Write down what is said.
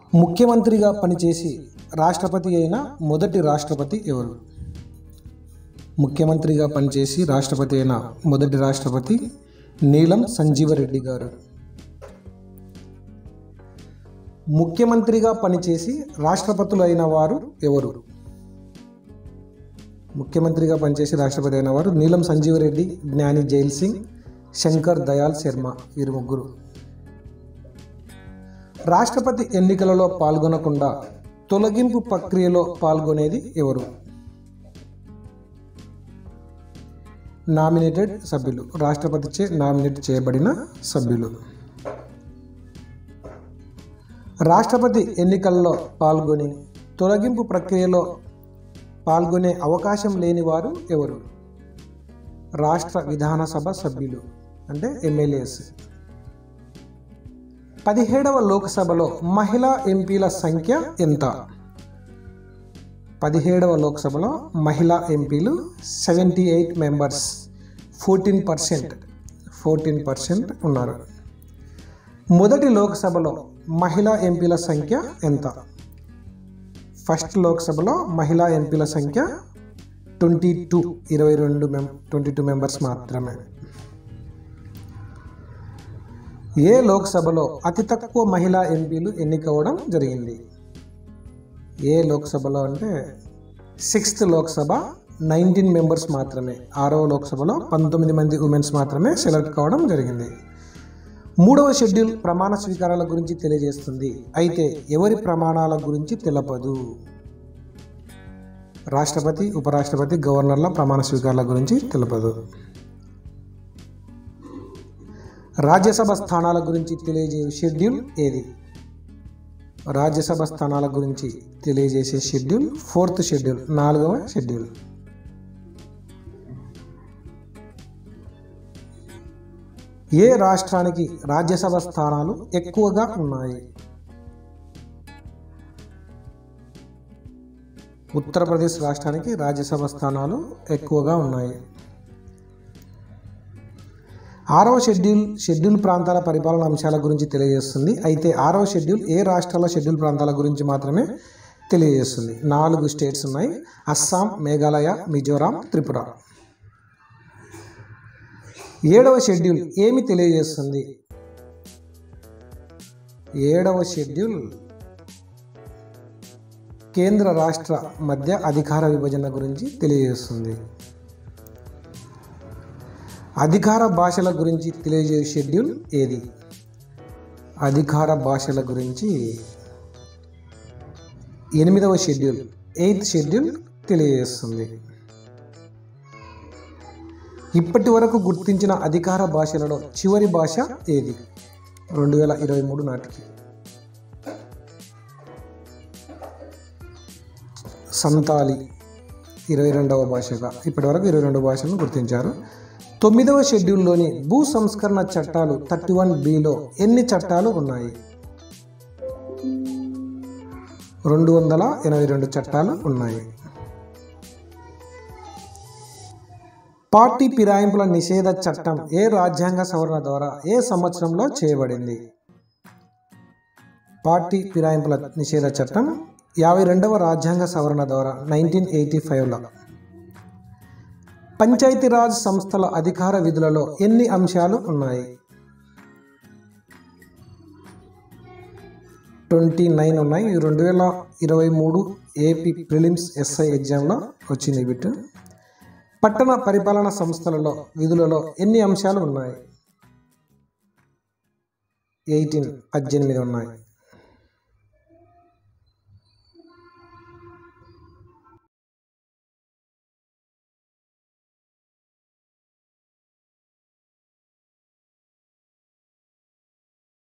ముఖ్యమంత్రిగా పనిచేసి రాష్ట్రపతి అయిన మొదటి రాష్ట్రపతి ఎవరు ముఖ్యమంత్రిగా పనిచేసి రాష్ట్రపతి అయిన మొదటి రాష్ట్రపతి నీలం సంజీవరెడ్డి గారు ముఖ్యమంత్రిగా పనిచేసి రాష్ట్రపతులు అయిన వారు ఎవరు ముఖ్యమంత్రిగా పనిచేసి రాష్ట్రపతి అయిన వారు నీలం సంజీవరెడ్డి జ్ఞాని జైల్ సింగ్ శంకర్ దయాల్ శర్మ వీరు ముగ్గురు రాష్ట్రపతి ఎన్నికలలో పాల్గొనకుండా తొలగింపు ప్రక్రియలో పాల్గొనేది ఎవరు నామినేటెడ్ సభ్యులు రాష్ట్రపతిచే నామినేట్ చేయబడిన సభ్యులు రాష్ట్రపతి ఎన్నికల్లో పాల్గొని తొలగింపు ప్రక్రియలో పాల్గొనే అవకాశం లేని వారు ఎవరు రాష్ట్ర విధానసభ సభ్యులు అంటే ఎమ్మెల్యేస్ పదిహేడవ లోక్సభలో మహిళా ఎంపీల సంఖ్య ఎంత పదిహేడవ లోక్సభలో మహిళా ఎంపీలు seventy eight members fourteen percent fourteen percent ఉన్నారు మొదటి లోక్సభలో మహిళా ఎంపీల సంఖ్య ఎంత ఫస్ట్ లోక్సభలో మహిళా ఎంపీల సంఖ్య ట్వంటీ టూ ఇరవై రెండు మెం ట్వంటీ టూ మెంబర్స్ మాత్రమే ఏ లోక్సభలో అతి తక్కువ మహిళా ఎంపీలు ఎన్నికవడం జరిగింది ఏ లోక్సభలో అంటే సిక్స్త్ లోక్సభ నైన్టీన్ మెంబర్స్ మాత్రమే ఆరవ లోక్సభలో పంతొమ్మిది మంది ఉమెన్స్ మాత్రమే సెలెక్ట్ కావడం జరిగింది మూడవ షెడ్యూల్ ప్రమాణ స్వీకారాల గురించి తెలియజేస్తుంది అయితే ఎవరి ప్రమాణాల గురించి తెలపదు రాష్ట్రపతి ఉపరాష్ట్రపతి గవర్నర్ల ప్రమాణ స్వీకారాల గురించి తెలపదు రాజ్యసభ స్థానాల గురించి తెలియజేసే షెడ్యూల్ ఏది రాజ్యసభ స్థానాల గురించి తెలియజేసే షెడ్యూల్ ఫోర్త్ షెడ్యూల్ నాలుగవ షెడ్యూల్ ఏ రాష్ట్రానికి రాజ్యసభ స్థానాలు ఎక్కువగా ఉన్నాయి ఉత్తరప్రదేశ్ రాష్ట్రానికి రాజ్యసభ స్థానాలు ఎక్కువగా ఉన్నాయి ఆరవ షెడ్యూల్ షెడ్యూల్ ప్రాంతాల పరిపాలన అంశాల గురించి తెలియజేస్తుంది అయితే ఆరవ షెడ్యూల్ ఏ రాష్ట్రాల షెడ్యూల్ ప్రాంతాల గురించి మాత్రమే తెలియజేస్తుంది నాలుగు స్టేట్స్ ఉన్నాయి అస్సాం మేఘాలయ మిజోరాం త్రిపుర ఏడవ షెడ్యూల్ ఏమి తెలియజేస్తుంది ఏడవ షెడ్యూల్ కేంద్ర రాష్ట్ర మధ్య అధికార విభజన గురించి తెలియజేస్తుంది అధికార భాషల గురించి తెలియజేసే షెడ్యూల్ ఏది అధికార భాషల గురించి ఎనిమిదవ షెడ్యూల్ ఎయిత్ షెడ్యూల్ తెలియజేస్తుంది ఇప్పటి వరకు గుర్తించిన అధికార భాషలలో చివరి భాష ఏది రెండు వేల ఇరవై మూడు నాటికి సంతాలి ఇరవై రెండవ భాషగా ఇప్పటి వరకు ఇరవై రెండు భాషలను గుర్తించారు తొమ్మిదవ షెడ్యూల్లోని భూ సంస్కరణ చట్టాలు థర్టీ వన్ బిలో ఎన్ని చట్టాలు ఉన్నాయి రెండు వందల ఎనభై రెండు చట్టాలు ఉన్నాయి పార్టీ ఫిరాయింపుల నిషేధ చట్టం ఏ రాజ్యాంగ సవరణ ద్వారా ఏ సంవత్సరంలో చేయబడింది పార్టీ ఫిరాయింపుల నిషేధ చట్టం యాభై రెండవ రాజ్యాంగ సవరణ ద్వారా నైన్టీన్ ఎయిటీ ఫైవ్లో పంచాయతీరాజ్ సంస్థల అధికార విధులలో ఎన్ని అంశాలు ఉన్నాయి ట్వంటీ నైన్ ఉన్నాయి రెండు వేల ఇరవై మూడు ఏపీ ప్రిలిమ్స్ ఎస్ఐ ఎగ్జామ్లో వచ్చింది బిట్ పట్టణ పరిపాలన సంస్థలలో విధులలో ఎన్ని అంశాలు ఉన్నాయి ఎయిటీన్ పద్దెనిమిది ఉన్నాయి